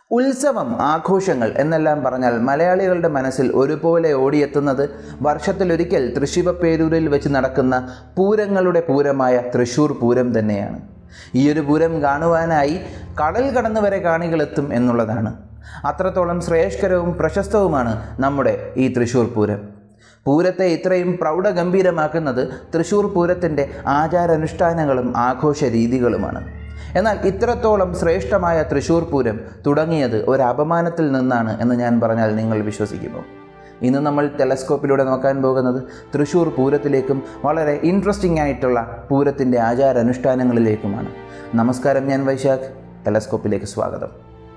ഉത്സവം ആഘോഷങ്ങൾ എന്നെല്ലാം പറഞ്ഞാൽ മലയാളികളുടെ മനസ്സിൽ ഒരുപോലെ ഓടിയെത്തുന്നത് വർഷത്തിലൊരിക്കൽ തൃശ്ശിവപ്പേരൂരിൽ വെച്ച് നടക്കുന്ന പൂരങ്ങളുടെ പൂരമായ തൃശ്ശൂർ പൂരം തന്നെയാണ് ഈ ഒരു പൂരം കാണുവാനായി കടൽ കടന്നു വരെ കാണികളെത്തും എന്നുള്ളതാണ് അത്രത്തോളം ശ്രേഷ്ഠകരവും പ്രശസ്തവുമാണ് നമ്മുടെ ഈ തൃശ്ശൂർ പൂരം പൂരത്തെ ഇത്രയും പ്രൗഢഗംഭീരമാക്കുന്നത് തൃശ്ശൂർ പൂരത്തിൻ്റെ ആചാരാനുഷ്ഠാനങ്ങളും ആഘോഷ രീതികളുമാണ് എന്നാൽ ഇത്രത്തോളം ശ്രേഷ്ഠമായ തൃശ്ശൂർ പൂരം തുടങ്ങിയത് ഒരു അപമാനത്തിൽ നിന്നാണ് എന്ന് ഞാൻ പറഞ്ഞാൽ നിങ്ങൾ വിശ്വസിക്കുമോ ഇന്ന് നമ്മൾ ടെലസ്കോപ്പിലൂടെ നോക്കാൻ പോകുന്നത് തൃശ്ശൂർ പൂരത്തിലേക്കും വളരെ ഇൻട്രസ്റ്റിംഗ് ആയിട്ടുള്ള പൂരത്തിൻ്റെ ആചാരാനുഷ്ഠാനങ്ങളിലേക്കുമാണ് നമസ്കാരം ഞാൻ വൈശാഖ് ടെലസ്കോപ്പിലേക്ക് സ്വാഗതം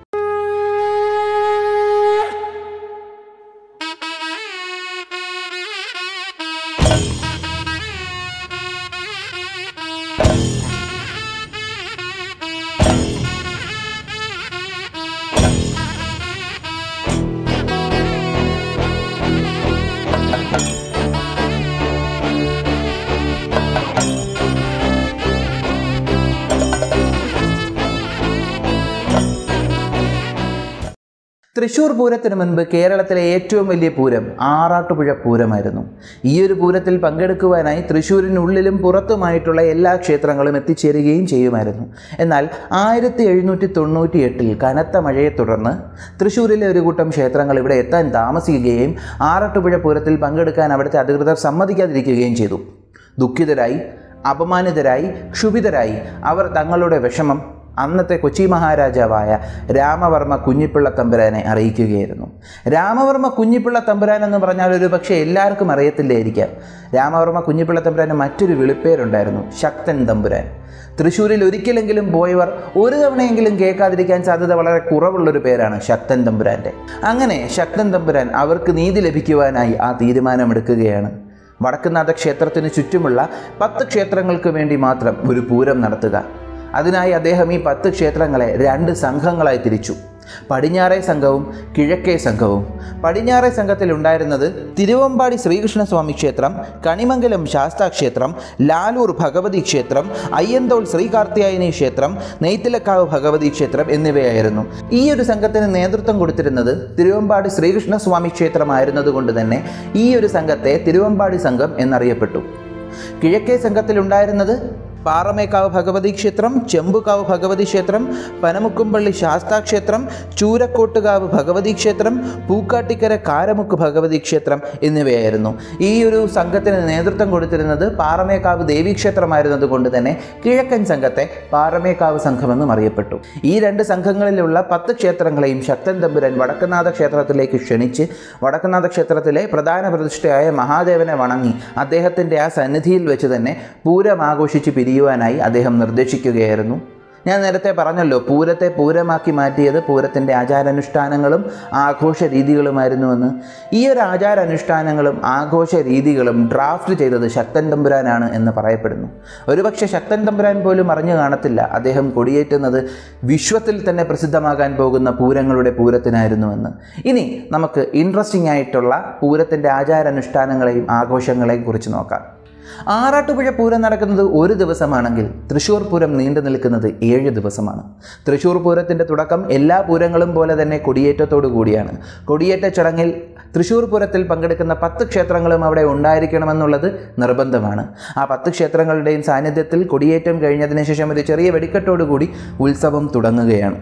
തൃശ്ശൂർ പൂരത്തിന് മുൻപ് കേരളത്തിലെ ഏറ്റവും വലിയ പൂരം ആറാട്ടുപുഴ പൂരമായിരുന്നു ഈ ഒരു പൂരത്തിൽ പങ്കെടുക്കുവാനായി തൃശ്ശൂരിനുള്ളിലും പുറത്തുമായിട്ടുള്ള എല്ലാ ക്ഷേത്രങ്ങളും എത്തിച്ചേരുകയും ചെയ്യുമായിരുന്നു എന്നാൽ ആയിരത്തി എഴുന്നൂറ്റി തൊണ്ണൂറ്റി എട്ടിൽ കനത്ത മഴയെ തുടർന്ന് തൃശ്ശൂരിലെ ഒരു കൂട്ടം ക്ഷേത്രങ്ങൾ ഇവിടെ എത്താൻ താമസിക്കുകയും ആറാട്ടുപുഴ പൂരത്തിൽ പങ്കെടുക്കാൻ അവിടുത്തെ അധികൃതർ സമ്മതിക്കാതിരിക്കുകയും ചെയ്തു ദുഃഖിതരായി അപമാനിതരായി ക്ഷുഭിതരായി അവർ തങ്ങളുടെ വിഷമം അന്നത്തെ കൊച്ചി മഹാരാജാവായ രാമവർമ്മ കുഞ്ഞിപ്പിള്ള തമ്പുരാനെ അറിയിക്കുകയായിരുന്നു രാമവർമ്മ കുഞ്ഞിപ്പിള്ള തമ്പുരാൻ എന്ന് പറഞ്ഞാൽ ഒരു പക്ഷേ എല്ലാവർക്കും അറിയത്തില്ലായിരിക്കാം രാമവർമ്മ കുഞ്ഞിപ്പിള്ള തമ്പുരാന് മറ്റൊരു വിളിപ്പേരുണ്ടായിരുന്നു ശക്തൻ തമ്പുരാൻ തൃശ്ശൂരിൽ ഒരിക്കലെങ്കിലും പോയവർ ഒരു തവണയെങ്കിലും കേൾക്കാതിരിക്കാൻ സാധ്യത വളരെ കുറവുള്ളൊരു പേരാണ് ശക്തൻ തമ്പുരാൻ്റെ അങ്ങനെ ശക്തൻ തമ്പുരാൻ അവർക്ക് നീതി ലഭിക്കുവാനായി ആ തീരുമാനമെടുക്കുകയാണ് വടക്കുന്നാഥ ക്ഷേത്രത്തിന് ചുറ്റുമുള്ള പത്ത് ക്ഷേത്രങ്ങൾക്ക് വേണ്ടി മാത്രം ഒരു പൂരം നടത്തുക അതിനായി അദ്ദേഹം ഈ പത്ത് ക്ഷേത്രങ്ങളെ രണ്ട് സംഘങ്ങളായി തിരിച്ചു പടിഞ്ഞാറേ സംഘവും കിഴക്കേ സംഘവും പടിഞ്ഞാറേ സംഘത്തിൽ ഉണ്ടായിരുന്നത് തിരുവമ്പാടി ശ്രീകൃഷ്ണസ്വാമി ക്ഷേത്രം കണിമംഗലം ശാസ്താ ക്ഷേത്രം ലാലൂർ ഭഗവതി ക്ഷേത്രം അയ്യന്തോൾ ശ്രീകാർത്തിയായനി ക്ഷേത്രം നെയ്ത്തിലക്കാവ് ഭഗവതി ക്ഷേത്രം എന്നിവയായിരുന്നു ഈ ഒരു സംഘത്തിന് നേതൃത്വം കൊടുത്തിരുന്നത് തിരുവമ്പാടി ശ്രീകൃഷ്ണസ്വാമി ക്ഷേത്രമായിരുന്നത് കൊണ്ട് തന്നെ ഈ ഒരു സംഘത്തെ തിരുവമ്പാടി സംഘം എന്നറിയപ്പെട്ടു കിഴക്കേ സംഘത്തിലുണ്ടായിരുന്നത് പാറമേക്കാവ് ഭഗവതി ക്ഷേത്രം ചെമ്പുകാവ് ഭഗവതി ക്ഷേത്രം പനമുക്കുംപള്ളി ശാസ്താക്ഷേത്രം ചൂരക്കോട്ടുകാവ് ഭഗവതി ക്ഷേത്രം പൂക്കാട്ടിക്കര കാരമുക്ക് ഭഗവതി ക്ഷേത്രം എന്നിവയായിരുന്നു ഈ ഒരു സംഘത്തിന് നേതൃത്വം കൊടുത്തിരുന്നത് പാറമേക്കാവ് ദേവീക്ഷേത്രമായിരുന്നത് കൊണ്ട് തന്നെ കിഴക്കൻ സംഘത്തെ പാറമേക്കാവ് സംഘമെന്നും അറിയപ്പെട്ടു ഈ രണ്ട് സംഘങ്ങളിലുള്ള പത്ത് ക്ഷേത്രങ്ങളെയും ശക്തൻ തമ്പുരാൻ വടക്കുന്നാഥ ക്ഷേത്രത്തിലേക്ക് ക്ഷണിച്ച് വടക്കുന്നാഥ ക്ഷേത്രത്തിലെ പ്രധാന പ്രതിഷ്ഠയായ മഹാദേവനെ വണങ്ങി അദ്ദേഹത്തിൻ്റെ ആ സന്നിധിയിൽ വെച്ച് തന്നെ പൂരം ആഘോഷിച്ച് പിരിയുവാനായി അദ്ദേഹം നിർദ്ദേശിക്കുകയായിരുന്നു ഞാൻ നേരത്തെ പറഞ്ഞല്ലോ പൂരത്തെ പൂരമാക്കി മാറ്റിയത് പൂരത്തിൻ്റെ ആചാരാനുഷ്ഠാനങ്ങളും ആഘോഷ രീതികളുമായിരുന്നുവെന്ന് ഈ ഒരു ആചാരാനുഷ്ഠാനങ്ങളും ആഘോഷ രീതികളും ഡ്രാഫ്റ്റ് ചെയ്തത് ശക്തൻ തമ്പുരാനാണ് എന്ന് പറയപ്പെടുന്നു ഒരുപക്ഷെ ശക്തൻ തമ്പുരാൻ പോലും അറിഞ്ഞു കാണത്തില്ല അദ്ദേഹം കൊടിയേറ്റുന്നത് വിശ്വത്തിൽ തന്നെ പ്രസിദ്ധമാകാൻ പോകുന്ന പൂരങ്ങളുടെ പൂരത്തിനായിരുന്നുവെന്ന് ഇനി നമുക്ക് ഇൻട്രസ്റ്റിംഗ് ആയിട്ടുള്ള പൂരത്തിൻ്റെ ആചാരാനുഷ്ഠാനങ്ങളെയും ആഘോഷങ്ങളെയും കുറിച്ച് നോക്കാം ആറാട്ടുപുഴ പൂരം നടക്കുന്നത് ഒരു ദിവസമാണെങ്കിൽ തൃശ്ശൂർ പൂരം നീണ്ടു നിൽക്കുന്നത് ഏഴ് ദിവസമാണ് തൃശ്ശൂർ പൂരത്തിൻ്റെ തുടക്കം എല്ലാ പൂരങ്ങളും പോലെ തന്നെ കൊടിയേറ്റത്തോടു കൂടിയാണ് കൊടിയേറ്റ ചടങ്ങിൽ തൃശ്ശൂർ പൂരത്തിൽ പങ്കെടുക്കുന്ന പത്ത് ക്ഷേത്രങ്ങളും അവിടെ ഉണ്ടായിരിക്കണമെന്നുള്ളത് നിർബന്ധമാണ് ആ പത്ത് ക്ഷേത്രങ്ങളുടെയും സാന്നിധ്യത്തിൽ കൊടിയേറ്റം കഴിഞ്ഞതിന് ശേഷം ഒരു ചെറിയ വെടിക്കെട്ടോടുകൂടി ഉത്സവം തുടങ്ങുകയാണ്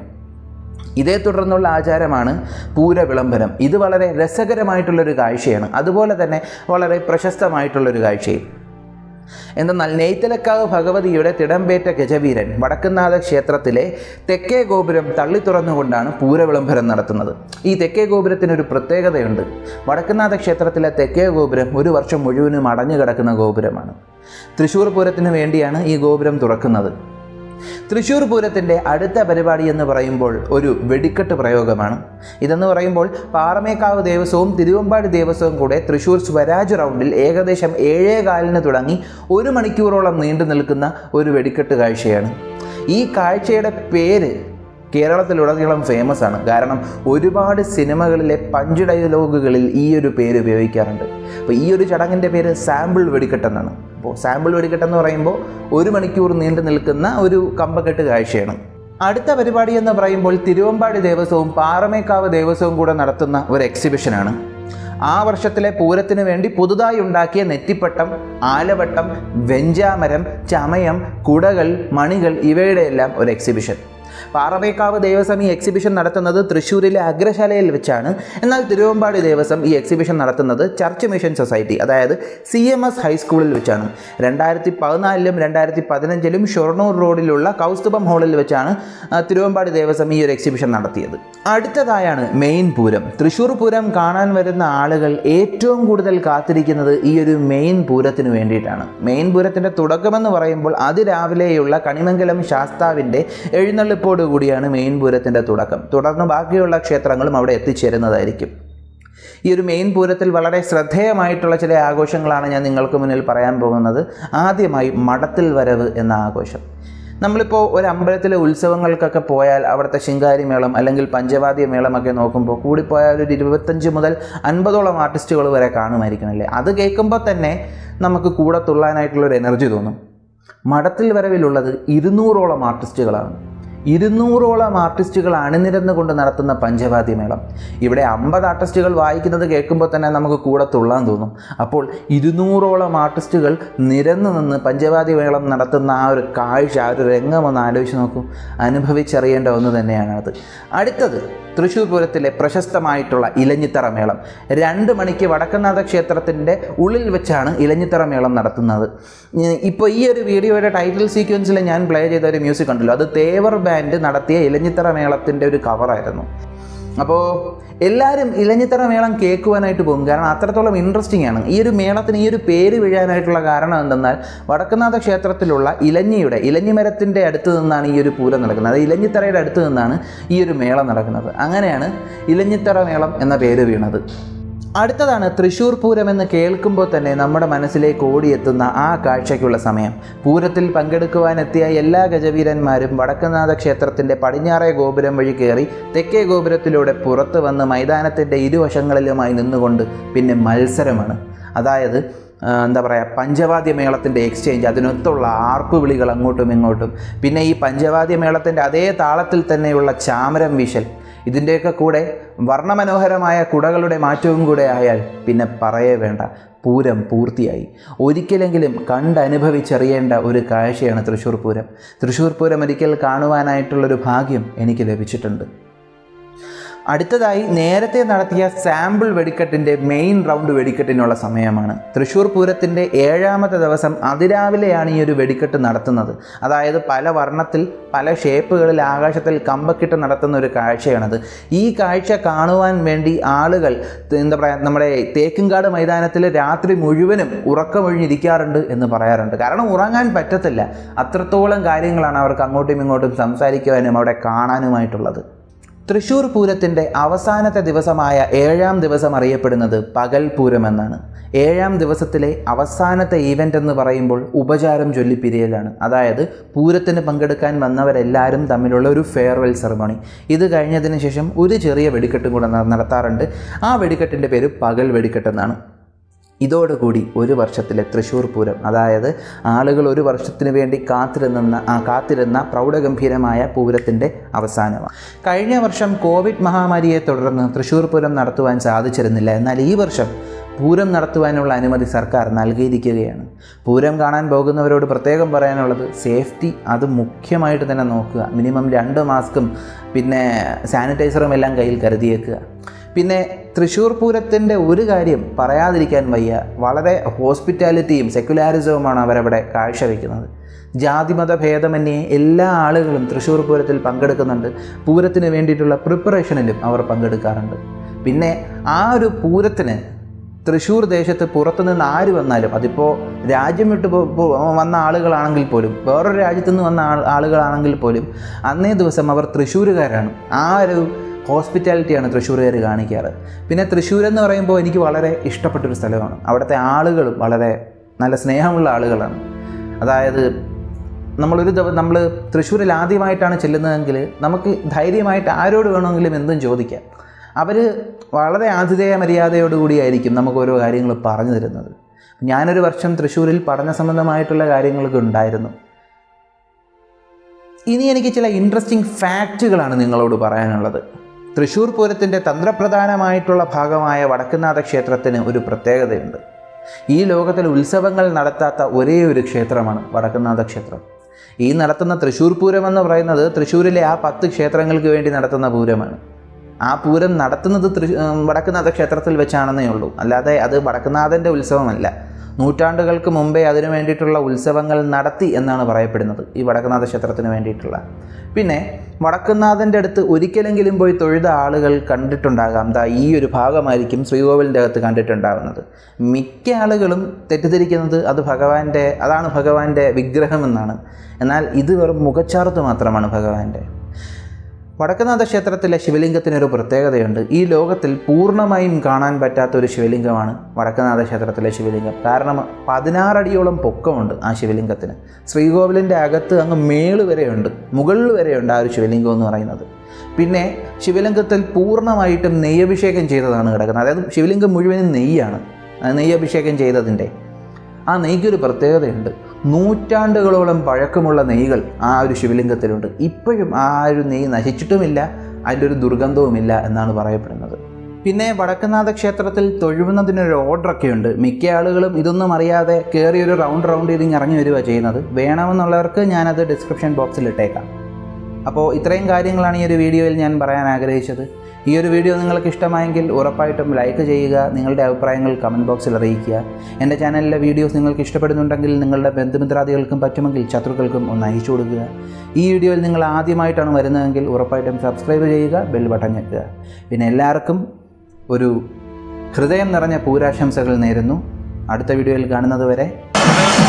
ഇതേ തുടർന്നുള്ള ആചാരമാണ് പൂര വിളംബരം ഇത് വളരെ രസകരമായിട്ടുള്ളൊരു കാഴ്ചയാണ് അതുപോലെ തന്നെ വളരെ പ്രശസ്തമായിട്ടുള്ളൊരു കാഴ്ചയും എന്നാൽ നെയ്ത്തലക്കാവ് ഭഗവതിയുടെ തിടമ്പേറ്റ ഗജവീരൻ വടക്കുന്നാഥ ക്ഷേത്രത്തിലെ തെക്കേ ഗോപുരം തള്ളി തുറന്നുകൊണ്ടാണ് പൂരവിളംബരം നടത്തുന്നത് ഈ തെക്കേ ഗോപുരത്തിനൊരു പ്രത്യേകതയുണ്ട് വടക്കുന്നാഥ ക്ഷേത്രത്തിലെ തെക്കേ ഗോപുരം ഒരു വർഷം മുഴുവനും അടഞ്ഞു കിടക്കുന്ന ഗോപുരമാണ് തൃശ്ശൂർ പൂരത്തിന് വേണ്ടിയാണ് ഈ ഗോപുരം തുറക്കുന്നത് തൃശ്ശൂർ പൂരത്തിൻ്റെ അടുത്ത പരിപാടി എന്ന് പറയുമ്പോൾ ഒരു വെടിക്കെട്ട് പ്രയോഗമാണ് ഇതെന്ന് പറയുമ്പോൾ പാറമേക്കാവ് ദേവസ്വവും തിരുവമ്പാടി ദേവസ്വവും കൂടെ തൃശ്ശൂർ സ്വരാജ് റൗണ്ടിൽ ഏകദേശം ഏഴേ കാലിന് തുടങ്ങി ഒരു മണിക്കൂറോളം നീണ്ടു നിൽക്കുന്ന ഒരു വെടിക്കെട്ട് കാഴ്ചയാണ് ഈ കാഴ്ചയുടെ പേര് കേരളത്തിലുടനീളം ഫേമസ് ആണ് കാരണം ഒരുപാട് സിനിമകളിലെ പഞ്ച് ഡയലോഗുകളിൽ ഈ ഒരു പേര് ഉപയോഗിക്കാറുണ്ട് അപ്പോൾ ഈ ഒരു ചടങ്ങിൻ്റെ പേര് സാമ്പിൾ വെടിക്കെട്ടെന്നാണ് അപ്പോൾ സാമ്പിൾ വെടിക്കെട്ടെന്ന് പറയുമ്പോൾ ഒരു മണിക്കൂർ നീണ്ടു നിൽക്കുന്ന ഒരു കമ്പക്കെട്ട് കാഴ്ചയാണ് അടുത്ത പരിപാടി എന്ന് പറയുമ്പോൾ തിരുവമ്പാടി ദേവസ്വവും പാറമേക്കാവ് ദേവസ്വവും കൂടെ നടത്തുന്ന ഒരു എക്സിബിഷനാണ് ആ വർഷത്തിലെ പൂരത്തിന് വേണ്ടി പുതുതായി ഉണ്ടാക്കിയ നെറ്റിപ്പട്ടം ആലവട്ടം വെഞ്ചാമരം ചമയം കുടകൾ മണികൾ ഇവയുടെ എല്ലാം ഒരു എക്സിബിഷൻ പാറമേക്കാവ് ദേവസ്വം ഈ എക്സിബിഷൻ നടത്തുന്നത് തൃശ്ശൂരിലെ അഗ്രശാലയിൽ വെച്ചാണ് എന്നാൽ തിരുവമ്പാടി ദേവസ്വം ഈ എക്സിബിഷൻ നടത്തുന്നത് ചർച്ച് മിഷൻ സൊസൈറ്റി അതായത് സി എം എസ് ഹൈസ്കൂളിൽ വെച്ചാണ് രണ്ടായിരത്തി പതിനാലിലും രണ്ടായിരത്തി പതിനഞ്ചിലും ഷൊർണൂർ റോഡിലുള്ള കൗസ്തുഭം ഹാളിൽ വെച്ചാണ് ആ, തിരുവമ്പാടി ദേവസ്വം ഈ ഒരു എക്സിബിഷൻ നടത്തിയത് അടുത്തതായാണ് മെയിൻ പൂരം തൃശ്ശൂർ പൂരം കാണാൻ വരുന്ന ആളുകൾ ഏറ്റവും കൂടുതൽ കാത്തിരിക്കുന്നത് ഈ ഒരു മെയിൻ പൂരത്തിന് വേണ്ടിയിട്ടാണ് മെയിൻ പൂരത്തിൻ്റെ തുടക്കമെന്ന് പറയുമ്പോൾ അതിരാവിലെയുള്ള കണിമംഗലം ശാസ്താവിൻ്റെ എഴുന്നള്ളിപ്പോട് കൂടിയാണ് മെയിൻ പൂരത്തിൻ്റെ തുടക്കം തുടർന്ന് ബാക്കിയുള്ള ക്ഷേത്രങ്ങളും അവിടെ എത്തിച്ചേരുന്നതായിരിക്കും ഈ ഒരു മെയിൻ പൂരത്തിൽ വളരെ ശ്രദ്ധേയമായിട്ടുള്ള ചില ആഘോഷങ്ങളാണ് ഞാൻ നിങ്ങൾക്ക് മുന്നിൽ പറയാൻ പോകുന്നത് ആദ്യമായി മടത്തിൽ വരവ് എന്ന ആഘോഷം നമ്മളിപ്പോൾ ഒരു അമ്പലത്തിലെ ഉത്സവങ്ങൾക്കൊക്കെ പോയാൽ അവിടുത്തെ ശിങ്കാരി മേളം അല്ലെങ്കിൽ പഞ്ചവാദ്യ മേളമൊക്കെ നോക്കുമ്പോൾ കൂടിപ്പോയാൽ ഒരു ഇരുപത്തഞ്ച് മുതൽ അൻപതോളം ആർട്ടിസ്റ്റുകൾ വരെ കാണുമായിരിക്കണല്ലേ അത് കേൾക്കുമ്പോൾ തന്നെ നമുക്ക് കൂടെ തുള്ളാനായിട്ടുള്ളൊരു എനർജി തോന്നും മഠത്തിൽ വരവിലുള്ളത് ഇരുന്നൂറോളം ആർട്ടിസ്റ്റുകളാണ് ഇരുന്നൂറോളം ആർട്ടിസ്റ്റുകൾ അണിനിരന്നുകൊണ്ട് നടത്തുന്ന പഞ്ചവാദ്യമേളം ഇവിടെ അമ്പത് ആർട്ടിസ്റ്റുകൾ വായിക്കുന്നത് കേൾക്കുമ്പോൾ തന്നെ നമുക്ക് കൂടെ തുള്ളാൻ തോന്നും അപ്പോൾ ഇരുന്നൂറോളം ആർട്ടിസ്റ്റുകൾ നിരന്നു നിന്ന് പഞ്ചവാദ്യമേളം നടത്തുന്ന ആ ഒരു കാഴ്ച ആ ഒരു രംഗം ഒന്ന് ആലോചിച്ച് നോക്കൂ അനുഭവിച്ചറിയേണ്ട ഒന്ന് തന്നെയാണ് അത് അടുത്തത് തൃശ്ശൂർ പൂരത്തിലെ പ്രശസ്തമായിട്ടുള്ള ഇലഞ്ഞിത്തറ മേളം രണ്ട് മണിക്ക് വടക്കനാഥ ക്ഷേത്രത്തിൻ്റെ ഉള്ളിൽ വെച്ചാണ് ഇലഞ്ഞിത്തറ മേളം നടത്തുന്നത് ഇപ്പോൾ ഈ ഒരു വീഡിയോയുടെ ടൈറ്റിൽ സീക്വൻസിൽ ഞാൻ പ്ലേ ചെയ്ത ഒരു മ്യൂസിക് ഉണ്ടല്ലോ അത് തേവർ ബാൻഡ് നടത്തിയ ഇലഞ്ഞിത്തറ മേളത്തിൻ്റെ ഒരു കവറായിരുന്നു അപ്പോൾ എല്ലാവരും ഇലഞ്ഞിത്തറ മേളം കേൾക്കുവാനായിട്ട് പോകും കാരണം അത്രത്തോളം ഇൻട്രസ്റ്റിംഗ് ആണ് ഈ ഒരു മേളത്തിന് ഈ ഒരു പേര് വീഴാനായിട്ടുള്ള കാരണം എന്തെന്നാൽ വടക്കനാഥ ക്ഷേത്രത്തിലുള്ള ഇലഞ്ഞിയുടെ ഇലഞ്ഞിമരത്തിൻ്റെ അടുത്ത് നിന്നാണ് ഈ ഒരു പൂരം നടക്കുന്നത് അത് ഇലഞ്ഞിത്തറയുടെ അടുത്ത് നിന്നാണ് ഈ ഒരു മേളം നടക്കുന്നത് അങ്ങനെയാണ് ഇലഞ്ഞിത്തറ മേളം എന്ന പേര് വീണത് അടുത്തതാണ് തൃശ്ശൂർ പൂരം എന്ന് കേൾക്കുമ്പോൾ തന്നെ നമ്മുടെ മനസ്സിലേക്ക് ഓടിയെത്തുന്ന ആ കാഴ്ചയ്ക്കുള്ള സമയം പൂരത്തിൽ പങ്കെടുക്കുവാനെത്തിയ എല്ലാ ഗജവീരന്മാരും വടക്കനാഥ ക്ഷേത്രത്തിൻ്റെ പടിഞ്ഞാറേ ഗോപുരം വഴി കയറി തെക്കേ ഗോപുരത്തിലൂടെ പുറത്ത് വന്ന് മൈതാനത്തിൻ്റെ ഇരുവശങ്ങളിലുമായി നിന്നുകൊണ്ട് പിന്നെ മത്സരമാണ് അതായത് ആ, എന്താ പറയുക പഞ്ചവാദ്യ മേളത്തിൻ്റെ എക്സ്ചേഞ്ച് അതിനൊത്തുള്ള ആർപ്പ് വിളികൾ അങ്ങോട്ടും ഇങ്ങോട്ടും പിന്നെ ഈ പഞ്ചവാദ്യ മേളത്തിൻ്റെ അതേ താളത്തിൽ തന്നെയുള്ള ചാമരം വീശൽ ഇതിൻ്റെയൊക്കെ കൂടെ വർണ്ണമനോഹരമായ കുടകളുടെ മാറ്റവും കൂടെ ആയാൽ പിന്നെ പറയേ വേണ്ട പൂരം പൂർത്തിയായി ഒരിക്കലെങ്കിലും കണ്ടനുഭവിച്ചറിയേണ്ട ഒരു കാഴ്ചയാണ് തൃശ്ശൂർ പൂരം തൃശ്ശൂർ പൂരം ഒരിക്കൽ കാണുവാനായിട്ടുള്ളൊരു ഭാഗ്യം എനിക്ക് ലഭിച്ചിട്ടുണ്ട് അടുത്തതായി നേരത്തെ നടത്തിയ സാമ്പിൾ വെടിക്കെട്ടിൻ്റെ മെയിൻ റൗണ്ട് വെടിക്കെട്ടിനുള്ള സമയമാണ് തൃശ്ശൂർ പൂരത്തിൻ്റെ ഏഴാമത്തെ ദിവസം അതിരാവിലെയാണ് ഈ ഒരു വെടിക്കെട്ട് നടത്തുന്നത് അതായത് പല വർണ്ണത്തിൽ പല ഷേപ്പുകളിൽ ആകാശത്തിൽ കമ്പക്കിട്ട് നടത്തുന്ന ഒരു കാഴ്ചയാണത് ഈ കാഴ്ച കാണുവാൻ വേണ്ടി ആളുകൾ എന്താ പറയുക നമ്മുടെ തേക്കുംകാട് മൈതാനത്തിൽ രാത്രി മുഴുവനും ഉറക്കമൊഴിഞ്ഞിരിക്കാറുണ്ട് എന്ന് പറയാറുണ്ട് കാരണം ഉറങ്ങാൻ പറ്റത്തില്ല അത്രത്തോളം കാര്യങ്ങളാണ് അവർക്ക് അങ്ങോട്ടും ഇങ്ങോട്ടും സംസാരിക്കുവാനും അവിടെ കാണാനുമായിട്ടുള്ളത് തൃശ്ശൂർ പൂരത്തിൻ്റെ അവസാനത്തെ ദിവസമായ ഏഴാം ദിവസം അറിയപ്പെടുന്നത് പകൽ പൂരം എന്നാണ് ഏഴാം ദിവസത്തിലെ അവസാനത്തെ ഈവൻ്റ് എന്ന് പറയുമ്പോൾ ഉപചാരം ചൊല്ലിപ്പിരിയലാണ് അതായത് പൂരത്തിന് പങ്കെടുക്കാൻ വന്നവരെല്ലാവരും തമ്മിലുള്ള ഒരു ഫെയർവെൽ സെറമണി ഇത് കഴിഞ്ഞതിന് ശേഷം ഒരു ചെറിയ വെടിക്കെട്ടും കൂടെ ന- നടത്താറുണ്ട് ആ വെടിക്കെട്ടിൻ്റെ പേര് പകൽ വെടിക്കെട്ടെന്നാണ് ഇതോടുകൂടി ഒരു വർഷത്തിലെ തൃശ്ശൂർ പൂരം അതായത് ആളുകൾ ഒരു വർഷത്തിന് വേണ്ടി കാത്തിരുന്ന ആ കാത്തിരുന്ന പ്രൗഢഗംഭീരമായ പൂരത്തിൻ്റെ അവസാനമാണ് കഴിഞ്ഞ വർഷം കോവിഡ് മഹാമാരിയെ തുടർന്ന് തൃശ്ശൂർ പൂരം നടത്തുവാൻ സാധിച്ചിരുന്നില്ല എന്നാൽ ഈ വർഷം പൂരം നടത്തുവാനുള്ള അനുമതി സർക്കാർ നൽകിയിരിക്കുകയാണ് പൂരം കാണാൻ പോകുന്നവരോട് പ്രത്യേകം പറയാനുള്ളത് സേഫ്റ്റി അത് മുഖ്യമായിട്ട് തന്നെ നോക്കുക മിനിമം രണ്ട് മാസ്കും പിന്നെ സാനിറ്റൈസറും എല്ലാം കയ്യിൽ കരുതിയേക്കുക പിന്നെ തൃശ്ശൂർ പൂരത്തിൻ്റെ ഒരു കാര്യം പറയാതിരിക്കാൻ വയ്യ വളരെ ഹോസ്പിറ്റാലിറ്റിയും സെക്യുലാരിസവുമാണ് അവരവിടെ കാഴ്ചവെക്കുന്നത് ജാതിമത ഭേദമന്യേ എല്ലാ ആളുകളും തൃശ്ശൂർ പൂരത്തിൽ പങ്കെടുക്കുന്നുണ്ട് പൂരത്തിന് വേണ്ടിയിട്ടുള്ള പ്രിപ്പറേഷനിലും അവർ പങ്കെടുക്കാറുണ്ട് പിന്നെ ആ ഒരു പൂരത്തിന് തൃശ്ശൂർ ദേശത്ത് പുറത്തുനിന്ന് ആര് വന്നാലും അതിപ്പോൾ രാജ്യം വിട്ട് പോ- പോ- വന്ന ആളുകളാണെങ്കിൽ പോലും വേറൊരു രാജ്യത്തു നിന്ന് വന്ന ആൾ- ആളുകളാണെങ്കിൽ പോലും അന്നേ ദിവസം അവർ തൃശ്ശൂരുകാരാണ് ആ ഒരു ഹോസ്പിറ്റാലിറ്റിയാണ് തൃശ്ശൂരുകാർ കാണിക്കാറ് പിന്നെ തൃശ്ശൂർ എന്ന് പറയുമ്പോൾ എനിക്ക് വളരെ ഇഷ്ടപ്പെട്ടൊരു സ്ഥലമാണ് അവിടുത്തെ ആളുകളും വളരെ നല്ല സ്നേഹമുള്ള ആളുകളാണ് അതായത് നമ്മളൊരു ദിവസം നമ്മൾ തൃശ്ശൂരിൽ ആദ്യമായിട്ടാണ് ചെല്ലുന്നതെങ്കിൽ നമുക്ക് ധൈര്യമായിട്ട് ആരോട് വേണമെങ്കിലും എന്തും ചോദിക്കാം അവർ വളരെ ആതിഥേയ മര്യാദയോടുകൂടിയായിരിക്കും നമുക്ക് ഓരോ കാര്യങ്ങൾ പറഞ്ഞു തരുന്നത് ഞാനൊരു വർഷം തൃശ്ശൂരിൽ പഠന സംബന്ധമായിട്ടുള്ള കാര്യങ്ങളൊക്കെ ഉണ്ടായിരുന്നു ഇനി എനിക്ക് ചില ഇൻട്രസ്റ്റിംഗ് ഫാക്റ്റുകളാണ് നിങ്ങളോട് പറയാനുള്ളത് തൃശ്ശൂർ പൂരത്തിൻ്റെ തന്ത്രപ്രധാനമായിട്ടുള്ള ഭാഗമായ വടക്കുന്നാഥ ക്ഷേത്രത്തിന് ഒരു പ്രത്യേകതയുണ്ട് ഈ ലോകത്തിൽ ഉത്സവങ്ങൾ നടത്താത്ത ഒരേ ഒരു ക്ഷേത്രമാണ് വടക്കുന്നാഥ ക്ഷേത്രം ഈ നടത്തുന്ന തൃശ്ശൂർ പൂരം എന്ന് പറയുന്നത് തൃശ്ശൂരിലെ ആ പത്ത് ക്ഷേത്രങ്ങൾക്ക് വേണ്ടി നടത്തുന്ന പൂരമാണ് ആ പൂരം നടത്തുന്നത് തൃ വടക്കുന്നാഥ ക്ഷേത്രത്തിൽ വെച്ചാണെന്നേ ഉള്ളൂ അല്ലാതെ അത് വടക്കുന്നാഥൻ്റെ ഉത്സവമല്ല നൂറ്റാണ്ടുകൾക്ക് മുമ്പേ അതിനു വേണ്ടിയിട്ടുള്ള ഉത്സവങ്ങൾ നടത്തി എന്നാണ് പറയപ്പെടുന്നത് ഈ വടക്കുന്നാഥ ക്ഷേത്രത്തിന് വേണ്ടിയിട്ടുള്ള പിന്നെ വടക്കുന്നാഥൻ്റെ അടുത്ത് ഒരിക്കലെങ്കിലും പോയി തൊഴുത ആളുകൾ കണ്ടിട്ടുണ്ടാകാം ദാ ഈ ഒരു ഭാഗമായിരിക്കും ശ്രീകോവിലിൻ്റെ അകത്ത് കണ്ടിട്ടുണ്ടാകുന്നത് മിക്ക ആളുകളും തെറ്റിദ്ധരിക്കുന്നത് അത് ഭഗവാന്റെ അതാണ് ഭഗവാന്റെ വിഗ്രഹമെന്നാണ് എന്നാൽ ഇത് വെറും മുഖച്ചാർത്ത് മാത്രമാണ് ഭഗവാന്റെ വടക്കുന്നാഥ ക്ഷേത്രത്തിലെ ശിവലിംഗത്തിന് ഒരു പ്രത്യേകതയുണ്ട് ഈ ലോകത്തിൽ പൂർണ്ണമായും കാണാൻ പറ്റാത്ത ഒരു ശിവലിംഗമാണ് വടക്കുന്നാഥ ക്ഷേത്രത്തിലെ ശിവലിംഗം കാരണം പതിനാറടിയോളം പൊക്കമുണ്ട് ആ ശിവലിംഗത്തിന് ശ്രീകോവിലിൻ്റെ അകത്ത് അങ്ങ് മേള് വരെയുണ്ട് മുകളിൽ വരെയുണ്ട് ആ ഒരു ശിവലിംഗം എന്ന് പറയുന്നത് പിന്നെ ശിവലിംഗത്തിൽ പൂർണ്ണമായിട്ടും നെയ്യഭിഷേകം ചെയ്തതാണ് കിടക്കുന്നത് അതായത് ശിവലിംഗം മുഴുവനും നെയ്യാണ് ആ നെയ്യഭിഷേകം ചെയ്തതിൻ്റെ ആ നെയ്ക്കൊരു പ്രത്യേകതയുണ്ട് നൂറ്റാണ്ടുകളോളം പഴക്കമുള്ള നെയ്കൾ ആ ഒരു ശിവലിംഗത്തിലുണ്ട് ഇപ്പോഴും ആ ഒരു നെയ്യ് നശിച്ചിട്ടുമില്ല അതിൻ്റെ ഒരു ദുർഗന്ധവുമില്ല എന്നാണ് പറയപ്പെടുന്നത് പിന്നെ വടക്കുന്നാഥ ക്ഷേത്രത്തിൽ തൊഴുവുന്നതിനൊരു ഓർഡറൊക്കെ ഉണ്ട് മിക്ക ആളുകളും ഇതൊന്നും അറിയാതെ കയറി ഒരു റൗണ്ട് റൗണ്ട് ചെയ്ത് ഇങ്ങ് ഇറങ്ങി വരിക ചെയ്യുന്നത് വേണമെന്നുള്ളവർക്ക് ഞാനത് ഡിസ്ക്രിപ്ഷൻ ബോക്സിൽ ഇട്ടേക്കാം അപ്പോൾ ഇത്രയും കാര്യങ്ങളാണ് ഈ ഒരു വീഡിയോയിൽ ഞാൻ പറയാൻ ആഗ്രഹിച്ചത് ഈ ഒരു വീഡിയോ നിങ്ങൾക്ക് ഇഷ്ടമായെങ്കിൽ ഉറപ്പായിട്ടും ലൈക്ക് ചെയ്യുക നിങ്ങളുടെ അഭിപ്രായങ്ങൾ കമൻറ്റ് ബോക്സിൽ അറിയിക്കുക എൻ്റെ ചാനലിലെ വീഡിയോസ് നിങ്ങൾക്ക് ഇഷ്ടപ്പെടുന്നുണ്ടെങ്കിൽ നിങ്ങളുടെ ബന്ധുമിത്രാദികൾക്കും പറ്റുമെങ്കിൽ ശത്രുക്കൾക്കും ഒന്ന് അയച്ചു കൊടുക്കുക ഈ വീഡിയോയിൽ നിങ്ങൾ ആദ്യമായിട്ടാണ് വരുന്നതെങ്കിൽ ഉറപ്പായിട്ടും സബ്സ്ക്രൈബ് ചെയ്യുക ബെൽ ബട്ടൺ ഞെക്കുക പിന്നെ എല്ലാവർക്കും ഒരു ഹൃദയം നിറഞ്ഞ പൂരാശംസകൾ നേരുന്നു അടുത്ത വീഡിയോയിൽ കാണുന്നത് വരെ